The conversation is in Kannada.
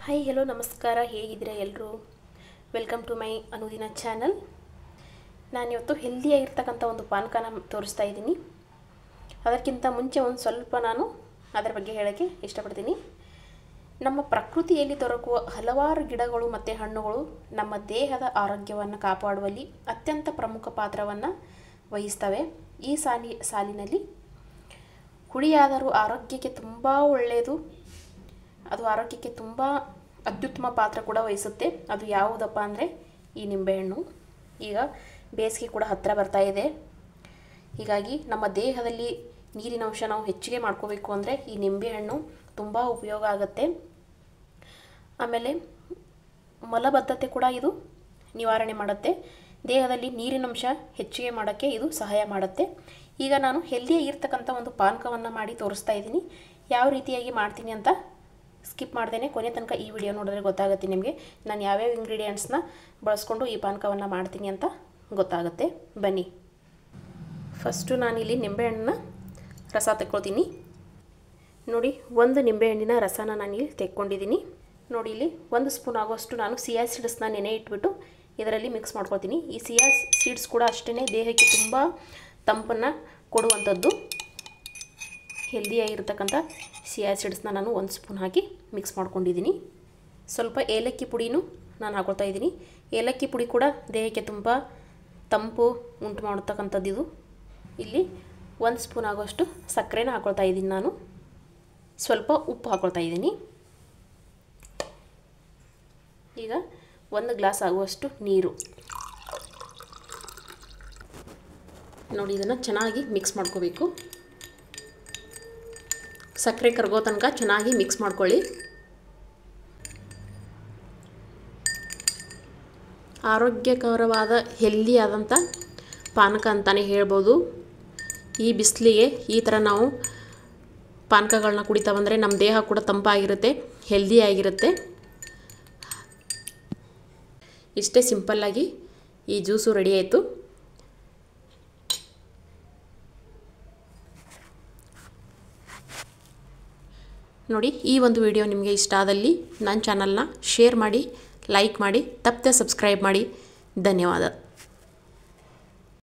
ಹಾಯ್ ಹೆಲೋ ನಮಸ್ಕಾರ ಹೇಗಿದ್ದೀರಾ ಎಲ್ಲರೂ ವೆಲ್ಕಮ್ ಟು ಮೈ ಅನುದಿನ ಚಾನಲ್ ನಾನಿವತ್ತು ಹೆಲ್ದಿಯಾಗಿರ್ತಕ್ಕಂಥ ಒಂದು ಪಾನಕನ ತೋರಿಸ್ತಾ ಇದ್ದೀನಿ ಅದಕ್ಕಿಂತ ಮುಂಚೆ ಒಂದು ಸ್ವಲ್ಪ ನಾನು ಅದರ ಬಗ್ಗೆ ಹೇಳೋಕ್ಕೆ ಇಷ್ಟಪಡ್ತೀನಿ ನಮ್ಮ ಪ್ರಕೃತಿಯಲ್ಲಿ ದೊರಕುವ ಹಲವಾರು ಗಿಡಗಳು ಮತ್ತು ಹಣ್ಣುಗಳು ನಮ್ಮ ದೇಹದ ಆರೋಗ್ಯವನ್ನು ಕಾಪಾಡುವಲ್ಲಿ ಅತ್ಯಂತ ಪ್ರಮುಖ ಪಾತ್ರವನ್ನು ವಹಿಸ್ತವೆ ಈ ಸಾಲಿ ಸಾಲಿನಲ್ಲಿ ಹುಳಿಯಾದರೂ ಆರೋಗ್ಯಕ್ಕೆ ತುಂಬ ಒಳ್ಳೆಯದು ಅದು ಆರೋಗ್ಯಕ್ಕೆ ತುಂಬ ಅತ್ಯುತ್ತಮ ಪಾತ್ರ ಕೂಡ ವಹಿಸುತ್ತೆ ಅದು ಯಾವುದಪ್ಪ ಅಂದರೆ ಈ ನಿಂಬೆಹಣ್ಣು ಈಗ ಬೇಸಿಗೆ ಕೂಡ ಹತ್ತಿರ ಬರ್ತಾ ಇದೆ ಹೀಗಾಗಿ ನಮ್ಮ ದೇಹದಲ್ಲಿ ನೀರಿನ ಅಂಶ ನಾವು ಹೆಚ್ಚಿಗೆ ಮಾಡ್ಕೋಬೇಕು ಅಂದರೆ ಈ ನಿಂಬೆಹಣ್ಣು ತುಂಬ ಉಪಯೋಗ ಆಗುತ್ತೆ ಆಮೇಲೆ ಮಲಬದ್ಧತೆ ಕೂಡ ಇದು ನಿವಾರಣೆ ಮಾಡುತ್ತೆ ದೇಹದಲ್ಲಿ ನೀರಿನಂಶ ಹೆಚ್ಚಿಗೆ ಮಾಡೋಕ್ಕೆ ಇದು ಸಹಾಯ ಮಾಡುತ್ತೆ ಈಗ ನಾನು ಹೆಲ್ದಿಯಾಗಿರ್ತಕ್ಕಂಥ ಒಂದು ಪಾನಕವನ್ನು ಮಾಡಿ ತೋರಿಸ್ತಾ ಇದ್ದೀನಿ ಯಾವ ರೀತಿಯಾಗಿ ಮಾಡ್ತೀನಿ ಅಂತ ಸ್ಕಿಪ್ ಮಾಡ್ದೇನೆ ಕೊನೆ ತನಕ ಈ ವಿಡಿಯೋ ನೋಡಿದ್ರೆ ಗೊತ್ತಾಗುತ್ತೆ ನಿಮಗೆ ನಾನು ಯಾವ್ಯಾವ ಇಂಗ್ರೀಡಿಯೆಂಟ್ಸ್ನ ಬಳಸ್ಕೊಂಡು ಈ ಪಾನಕವನ್ನು ಮಾಡ್ತೀನಿ ಅಂತ ಗೊತ್ತಾಗುತ್ತೆ ಬನ್ನಿ ಫಸ್ಟು ನಾನಿಲ್ಲಿ ನಿಂಬೆಹಣ್ಣನ್ನ ರಸ ತೆಕ್ಕೊಳ್ತೀನಿ ನೋಡಿ ಒಂದು ನಿಂಬೆಹಣ್ಣಿನ ರಸನ ನಾನಿಲ್ಲಿ ತೆಕ್ಕೊಂಡಿದ್ದೀನಿ ನೋಡಿ ಇಲ್ಲಿ ಒಂದು ಸ್ಪೂನ್ ಆಗುವಷ್ಟು ನಾನು ಸಿಯಾ ಸೀಡ್ಸ್ನ ನೆನೆ ಇಟ್ಬಿಟ್ಟು ಇದರಲ್ಲಿ ಮಿಕ್ಸ್ ಮಾಡ್ಕೊಳ್ತೀನಿ ಈ ಸಿಯಾ ಸೀಡ್ಸ್ ಕೂಡ ಅಷ್ಟೇ ದೇಹಕ್ಕೆ ತುಂಬ ತಂಪನ್ನು ಕೊಡುವಂಥದ್ದು ಹೆಲ್ದಿಯಾಗಿರ್ತಕ್ಕಂಥ ಸಿಯಾ ಸೀಡ್ಸ್ನ ನಾನು ಒಂದು ಸ್ಪೂನ್ ಹಾಕಿ ಮಿಕ್ಸ್ ಮಾಡ್ಕೊಂಡಿದ್ದೀನಿ ಸ್ವಲ್ಪ ಏಲಕ್ಕಿ ಪುಡಿನೂ ನಾನು ಹಾಕೊಳ್ತಾ ಇದ್ದೀನಿ ಏಲಕ್ಕಿ ಪುಡಿ ಕೂಡ ದೇಹಕ್ಕೆ ತುಂಬ ತಂಪು ಉಂಟು ಮಾಡತಕ್ಕಂಥದ್ದು ಇದು ಇಲ್ಲಿ ಒಂದು ಸ್ಪೂನ್ ಆಗುವಷ್ಟು ಸಕ್ಕರೆನ ಹಾಕೊಳ್ತಾ ಇದ್ದೀನಿ ನಾನು ಸ್ವಲ್ಪ ಉಪ್ಪು ಹಾಕೊಳ್ತಾ ಇದ್ದೀನಿ ಈಗ ಒಂದು ಗ್ಲಾಸ್ ಆಗುವಷ್ಟು ನೀರು ನೋಡಿ ಇದನ್ನು ಚೆನ್ನಾಗಿ ಮಿಕ್ಸ್ ಮಾಡ್ಕೋಬೇಕು ಸಕ್ಕರೆ ಕರಗೋ ತನಕ ಚೆನ್ನಾಗಿ ಮಿಕ್ಸ್ ಮಾಡ್ಕೊಳ್ಳಿ ಆರೋಗ್ಯಕರವಾದ ಹೆಲ್ದಿ ಆದಂಥ ಪಾನಕ ಅಂತಲೇ ಹೇಳ್ಬೋದು ಈ ಬಿಸಿಲಿಗೆ ಈ ಥರ ನಾವು ಪಾನಕಗಳನ್ನ ಕುಡಿತಾ ಬಂದರೆ ನಮ್ಮ ದೇಹ ಕೂಡ ತಂಪಾಗಿರುತ್ತೆ ಹೆಲ್ದಿಯಾಗಿರುತ್ತೆ ಇಷ್ಟೇ ಸಿಂಪಲ್ಲಾಗಿ ಈ ಜ್ಯೂಸು ರೆಡಿ ಆಯಿತು ನೋಡಿ ಈ ಒಂದು ವಿಡಿಯೋ ನಿಮಗೆ ಇಷ್ಟ ಆದಲ್ಲಿ ನನ್ನ ಚಾನಲ್ನ ಶೇರ್ ಮಾಡಿ ಲೈಕ್ ಮಾಡಿ ತಪ್ಪದೆ ಸಬ್ಸ್ಕ್ರೈಬ್ ಮಾಡಿ ಧನ್ಯವಾದ